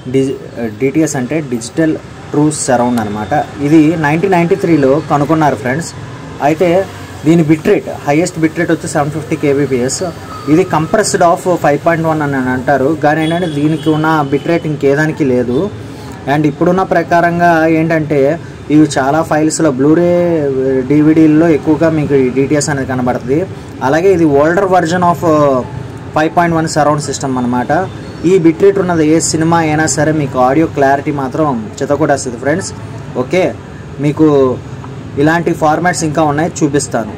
డిజి DTS అంటే digital true surround అనమాట ఇది నైన్టీన్ నైంటీ త్రీలో కనుక్కున్నారు ఫ్రెండ్స్ అయితే దీని bit rate highest bit rate వచ్చి సెవెన్ ఫిఫ్టీ కేబీపీఎస్ ఇది compressed of five point one అని అంటారు కానీ ఏంటంటే దీనికి ఉన్న బిట్ రేట్ ఇంకేదానికి లేదు అండ్ ఇప్పుడున్న ప్రకారంగా ఏంటంటే ఇవి చాలా ఫైల్స్లో బ్లూరే డివిడీల్లో ఎక్కువగా మీకు డిటిఎస్ అనేది కనబడుతుంది అలాగే ఇది older version of five point one surround system అనమాట ఈ బిట్ రేట్ ఉన్నది ఏ సినిమా అయినా సరే మీకు ఆడియో క్లారిటీ మాత్రం చితకొట్టేస్తుంది ఫ్రెండ్స్ ఓకే మీకు ఇలాంటి ఫార్మాట్స్ ఇంకా ఉన్నాయి చూపిస్తాను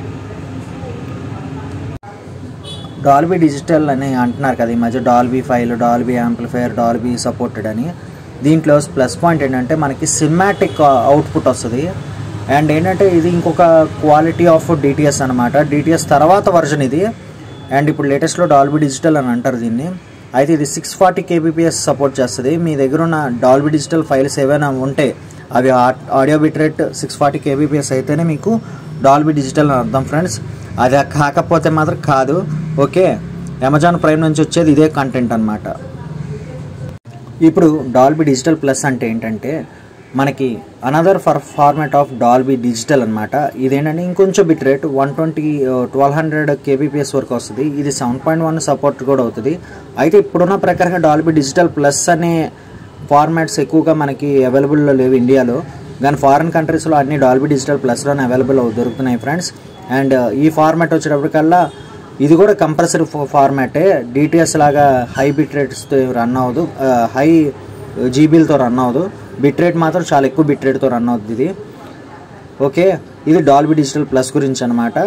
డాల్బీ డిజిటల్ అని అంటున్నారు కదా ఈ మధ్య Dolby file Dolby amplifier Dolby supported అని దీంట్లో ప్లస్ పాయింట్ ఏంటంటే మనకి సినిమాటిక్ అవుట్పుట్ వస్తుంది అండ్ ఏంటంటే ఇది ఇంకొక క్వాలిటీ ఆఫ్ డిటిఎస్ అనమాట డిటిఎస్ తర్వాత వర్జన్ ఇది అండ్ ఇప్పుడు లేటెస్ట్లో డాల్బీ డిజిటల్ అని అంటారు దీన్ని అయితే ఇది సిక్స్ ఫార్టీ కేబీపీఎస్ సపోర్ట్ చేస్తుంది మీ దగ్గర ఉన్న డాల్బీ డిజిటల్ ఫైల్స్ ఏవైనా ఉంటే అవి audio bit rate six forty kbps అయితేనే మీకు డాల్బీ డిజిటల్ అని అర్థం ఫ్రెండ్స్ అది కాకపోతే మాత్రం కాదు ఓకే అమెజాన్ ప్రైమ్ నుంచి వచ్చేది ఇదే కంటెంట్ అనమాట ఇప్పుడు డాల్బీ డిజిటల్ ప్లస్ అంటే ఏంటంటే మనకి another for format of Dolby digital అనమాట ఇదేంటంటే ఇంకొంచెం bit rate one twenty twelve hundred kbps వరకు వస్తుంది ఇది సెవెన్ పాయింట్ వన్ సపోర్ట్ కూడా అవుతుంది అయితే ఇప్పుడున్న ప్రకారంగా డాల్బీ డిజిటల్ ప్లస్ అనే ఫార్మాట్స్ ఎక్కువగా మనకి అవైలబుల్లో లేవు ఇండియాలో కానీ ఫారిన్ కంట్రీస్లో అన్ని డాల్బీ డిజిటల్ ప్లస్లోనే అవైలబుల్ దొరుకుతున్నాయి ఫ్రెండ్స్ అండ్ ఈ ఫార్మాట్ వచ్చేటప్పటికల్లా ఇది కూడా కంప్రెసర్ ఫార్మాటే డిటిఎస్ లాగా హై బిట్ రేట్స్తో రన్ అవ్వదు హై జీబీలతో రన్ అవ్వదు బిట్ రేట్ మాత్రం చాలా ఎక్కువ బిట్ రేట్తో రన్ అవుతుంది ఇది ఓకే ఇది డాల్బీ డిజిటల్ ప్లస్ గురించి అనమాట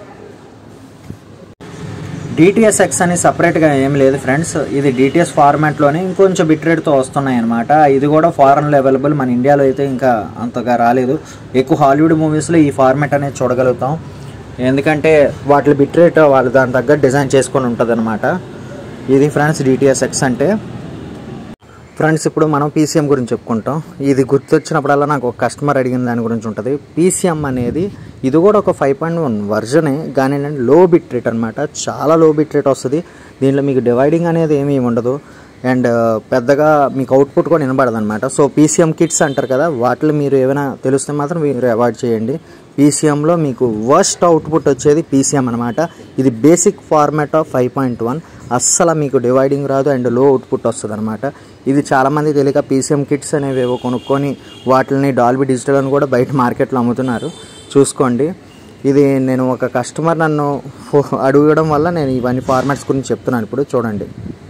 డిటిఎస్ ఎక్స్ అని సపరేట్గా ఏం లేదు ఫ్రెండ్స్ ఇది డిటిఎస్ ఫార్మాట్లోనే ఇంకొంచెం బిట్ రేట్తో వస్తున్నాయి అనమాట ఇది కూడా ఫారెన్లో అవైలబుల్ మన ఇండియాలో అయితే ఇంకా అంతగా రాలేదు ఎక్కువ హాలీవుడ్ మూవీస్లో ఈ ఫార్మాట్ అనేది చూడగలుగుతాం ఎందుకంటే వాటి బిట్ రేట్ వాళ్ళు దాని తగ్గట్టు డిజైన్ చేసుకొని ఉంటుంది అనమాట ఇది ఫ్రెండ్స్ డిటిఎస్ ఎక్స్ అంటే ఫ్రెండ్స్ ఇప్పుడు మనం పీసీఎం గురించి చెప్పుకుంటాం ఇది గుర్తొచ్చినప్పుడల్లా నాకు ఒక కస్టమర్ అడిగిన దాని గురించి ఉంటుంది పీసీఎం అనేది ఇది కూడా ఒక ఫైవ్ పాయింట్ వన్ వర్జనే కానీ ఏంటంటే లో బిట్ రేట్ అనమాట చాలా లో బిట్ రేట్ వస్తుంది దీంట్లో మీకు డివైడింగ్ అనేది ఏమీ ఉండదు అండ్ పెద్దగా మీకు అవుట్పుట్ కూడా వినబడదు అనమాట సో పీసీఎం కిట్స్ అంటారు కదా వాటిలో మీరు ఏమైనా తెలిస్తే మాత్రం మీరు అవాయిడ్ చేయండి పీసీఎంలో మీకు వర్స్ట్ అవుట్పుట్ వచ్చేది పీసీఎం అనమాట ఇది basic format of five point one అస్సలు మీకు డివైడింగ్ రాదు అండ్ లో అవుట్పుట్ వస్తుంది అనమాట ఇది చాలామంది తెలియక పీసీఎం కిట్స్ అనేవి ఏవో కొనుక్కొని వాటిని డాల్బీ డిజిటల్ అని కూడా బయట మార్కెట్లో అమ్ముతున్నారు చూసుకోండి ఇది నేను ఒక కస్టమర్ నన్ను అడగడం వల్ల నేను ఇవన్నీ ఫార్మాట్స్ గురించి చెప్తున్నాను ఇప్పుడు చూడండి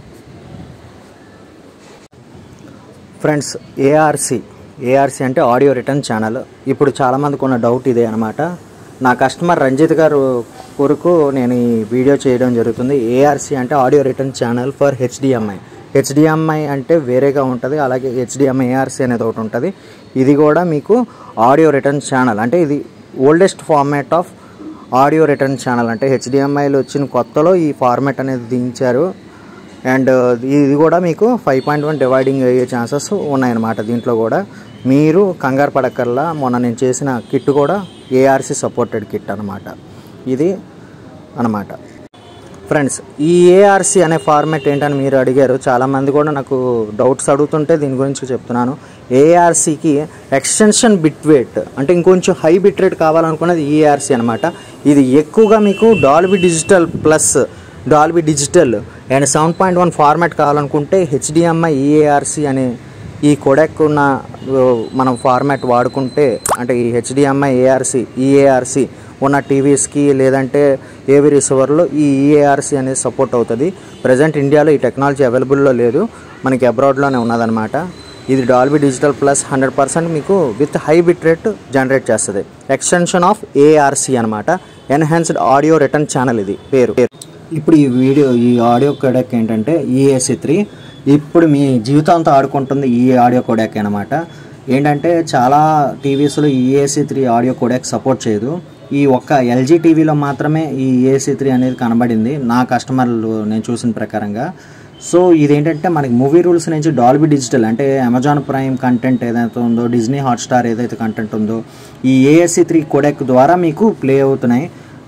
ఫ్రెండ్స్ ఏఆర్సి ఏఆర్సి అంటే ఆడియో రిటర్న్ ఛానల్ ఇప్పుడు చాలామందికి ఉన్న డౌట్ ఇదే అనమాట నా కస్టమర్ రంజిత్ గారు కొరకు నేను ఈ వీడియో చేయడం జరుగుతుంది ఏఆర్సి అంటే audio return channel for HDMI HDMI అంటే వేరేగా ఉంటుంది అలాగే హెచ్డిఎంఐ ఏఆర్సి అనేది ఒకటి ఉంటుంది ఇది కూడా మీకు ఆడియో రిటర్న్ ఛానల్ అంటే ఇది oldest format of audio return channel అంటే హెచ్డిఎంఐలో వచ్చిన కొత్తలో ఈ ఫార్మాట్ అనేది దించారు అండ్ ఇది కూడా మీకు ఫైవ్ పాయింట్ వన్ డివైడింగ్ అయ్యే ఛాన్సెస్ ఉన్నాయన్నమాట దీంట్లో కూడా మీరు కంగారు పడక్కర్లా మొన్న నేను చేసిన కిట్ కూడా ఏఆర్సి సపోర్టెడ్ కిట్ అనమాట ఇది అనమాట ఫ్రెండ్స్ ఈ ఏఆర్సి అనే ఫార్మాట్ ఏంటని మీరు అడిగారు చాలామంది కూడా నాకు డౌట్స్ అడుగుతుంటే దీని గురించి చెప్తున్నాను ఏఆర్సీకి ఎక్స్టెన్షన్ బిట్ రేట్ అంటే ఇంకొంచెం హై బిట్ రేట్ కావాలనుకున్నది ఈఆర్సీ అనమాట ఇది ఎక్కువగా మీకు Dolby digital plus Dolby digital and seven point one format కావాలనుకుంటే హెచ్డిఎంఐ ఈఏఆర్సి అనే ఈ కొడెక్ ఉన్న మనం ఫార్మాట్ వాడుకుంటే అంటే ఈ హెచ్డిఎంఐ ఏఆర్సి ఈఏఆర్సి ఉన్న టీవీస్కి లేదంటే ఏవి రిసీవర్లో ఈ ఈఏఆర్సి అనేది సపోర్ట్ అవుతుంది ప్రజెంట్ ఇండియాలో ఈ టెక్నాలజీ అవైలబుల్లో లేదు మనకి అబ్రాడ్లోనే ఉన్నదనమాట ఇది Dolby digital plus hundred percent మీకు with high bit rate generate చేస్తుంది ఎక్స్టెన్షన్ ఆఫ్ ఏఆర్సి అనమాట ఎన్హాన్స్డ్ ఆడియో రిటర్న్ ఛానల్ ఇది పేరు ఇప్పుడు ఈ వీడియో ఈ ఆడియో కోడాక్ ఏంటంటే ఈఏసి త్రీ ఇప్పుడు మీ జీవితాంతం ఆడుకుంటుంది ఈ ఆడియో కోడాక్ అనమాట ఏంటంటే చాలా టీవీస్లో ఈ AC three audio codec support చేయదు ఈ ఒక్క ఎల్జీ టీవీలో మాత్రమే ఈ ఏసీ త్రీ అనేది కనబడింది నా కస్టమర్లు నేను చూసిన ప్రకారంగా సో ఇదేంటంటే మనకి మూవీ రూల్స్ నుంచి డాల్బీ డిజిటల్ అంటే అమెజాన్ ప్రైమ్ కంటెంట్ ఏదైతే ఉందో డిజ్నీ హాట్స్టార్ ఏదైతే కంటెంట్ ఉందో ఈ ఏఎస్సి త్రీ కోడెక్ ద్వారా మీకు ప్లే అవుతున్నాయి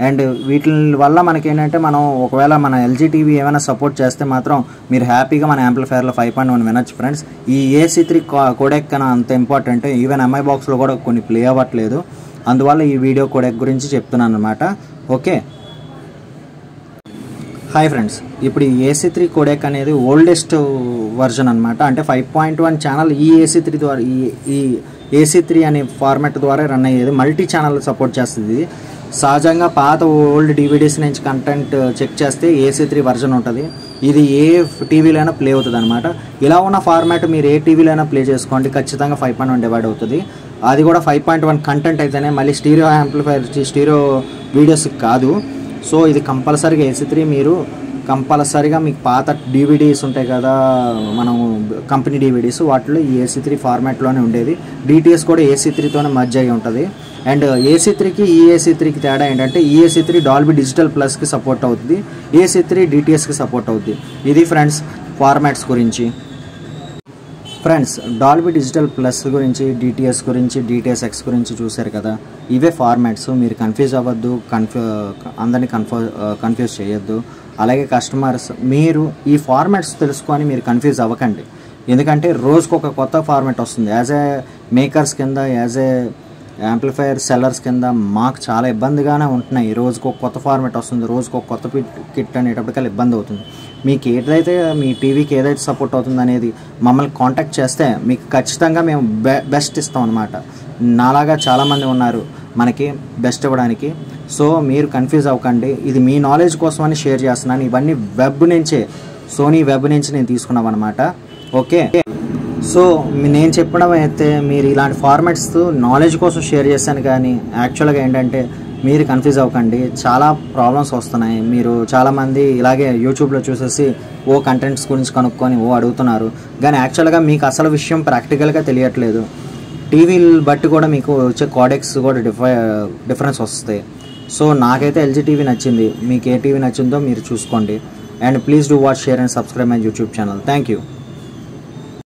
అండ్ వీటి వల్ల మనకి ఏంటంటే మనం ఒకవేళ మన ఎల్జీ టీవీ ఏమైనా సపోర్ట్ చేస్తే మాత్రం మీరు హ్యాపీగా మన యాంప్లిఫైర్లో ఫైవ్ పాయింట్ వన్ వినొచ్చు ఫ్రెండ్స్ ఈ ఏసీ త్రీ కోడెక్ కన్నా అంత ఇంపార్టెంట్ ఈవెన్ ఎంఐ బాక్స్లో కూడా కొన్ని ప్లే అవ్వట్లేదు అందువల్ల ఈ వీడియో కోడెక్ గురించి చెప్తున్నాను అనమాట ఓకే హాయ్ ఫ్రెండ్స్ ఇప్పుడు ఈ ఏసీ త్రీ కోడెక్ అనేది ఓల్డెస్ట్ వర్జన్ అనమాట అంటే ఫైవ్ పాయింట్ వన్ ఛానల్ ఈ ఏసీ త్రీ ద్వారా ఈ ఈ ఏసీ త్రీ అనే ఫార్మాట్ ద్వారా రన్ అయ్యేది మల్టీ ఛానల్ సపోర్ట్ చేస్తుంది ఇది సహజంగా పాత ఓల్డ్ డివిడీస్ నుంచి కంటెంట్ చెక్ చేస్తే ఏసీ త్రీ వర్జన్ ఉంటుంది ఇది ఏ టీవీలైనా ప్లే అవుతుంది అనమాట ఇలా ఉన్న ఫార్మాట్ మీరు ఏ టీవీలైనా ప్లే చేసుకోండి ఖచ్చితంగా ఫైవ్ పాయింట్ వన్ డివైడ్ అవుతుంది అది కూడా ఫైవ్ పాయింట్ వన్ కంటెంట్ అయితేనే మళ్ళీ స్టీరియో యాంప్లిఫైర్ స్టీరియో వీడియోస్ కాదు సో ఇది కంపల్సరీగా ఏసీ త్రీ మీరు కంపల్సరీగా మీకు పాత డివిడీస్ ఉంటాయి కదా మనం కంపెనీ డివిడీస్ వాటిలో ఈ ఏసీ త్రీ ఫార్మాట్లోనే ఉండేది డిటిఎస్ కూడా ఏసీ త్రీతోనే మర్జ్ అయి ఉంటుంది అండ్ ఏసీ త్రీకి ఈ ఏసీ త్రీకి తేడా ఏంటంటే ఈ ఏసీ త్రీ డాల్బీ డిజిటల్ ప్లస్కి సపోర్ట్ అవుతుంది ఏసీ త్రీ డిటిఎస్కి సపోర్ట్ అవుతుంది ఇది ఫ్రెండ్స్ ఫార్మాట్స్ గురించి ఫ్రెండ్స్ డాల్బీ డిజిటల్ ప్లస్ గురించి డిటిఎస్ గురించి డిటిఎస్ ఎక్స్ గురించి చూశారు కదా ఇవే ఫార్మాట్స్ మీరు కన్ఫ్యూజ్ అవ్వద్దు కన్ఫ్యూ అందరినీ కన్ఫ్యూ కన్ఫ్యూజ్ చేయొద్దు అలాగే కస్టమర్స్ మీరు ఈ ఫార్మాట్స్ తెలుసుకొని మీరు కన్ఫ్యూజ్ అవ్వకండి ఎందుకంటే రోజుకు ఒక కొత్త ఫార్మాట్ వస్తుంది యాజ్ ఏ మేకర్స్ కింద యాజ్ ఏ యాంప్లిఫైయర్ సెల్లర్స్ కింద మాకు చాలా ఇబ్బందిగానే ఉంటున్నాయి రోజుకు ఒక కొత్త ఫార్మాట్ వస్తుంది రోజుకు ఒక కొత్త పిట్ కిట్ అనేటప్పటికల్లా ఇబ్బంది అవుతుంది మీకు ఏదైతే మీ టీవీకి ఏదైతే సపోర్ట్ అవుతుంది అనేది మమ్మల్ని కాంటాక్ట్ చేస్తే మీకు ఖచ్చితంగా మేము బె బెస్ట్ ఇస్తాం అనమాట నాలాగా చాలామంది ఉన్నారు మనకి బెస్ట్ ఇవ్వడానికి సో మీరు కన్ఫ్యూజ్ అవ్వకండి ఇది మీ నాలెడ్జ్ కోసమని షేర్ చేస్తున్నాను ఇవన్నీ వెబ్ నుంచే సోనీ వెబ్ నుంచి నేను తీసుకున్నాం అనమాట ఓకే సో మీ- నేను చెప్పడం అయితే మీరు ఇలాంటి ఫార్మాట్స్ నాలెడ్జ్ కోసం షేర్ చేశాను కానీ యాక్చువల్గా ఏంటంటే మీరు కన్ఫ్యూజ్ అవ్వకండి చాలా ప్రాబ్లమ్స్ వస్తున్నాయి మీరు చాలామంది ఇలాగే యూట్యూబ్లో చూసేసి ఓ కంటెంట్స్ గురించి కనుక్కొని ఓ అడుగుతున్నారు కానీ యాక్చువల్గా మీకు అసలు విషయం ప్రాక్టికల్గా తెలియట్లేదు టీవీలు బట్టి కూడా మీకు వచ్చే కోడెక్స్ కూడా డిఫై డిఫరెన్స్ వస్తాయి సో నాకైతే ఎల్జీ టీవీ నచ్చింది మీకు ఏ టీవీ నచ్చిందో మీరు చూసుకోండి and please do watch share and subscribe my YouTube channel thank you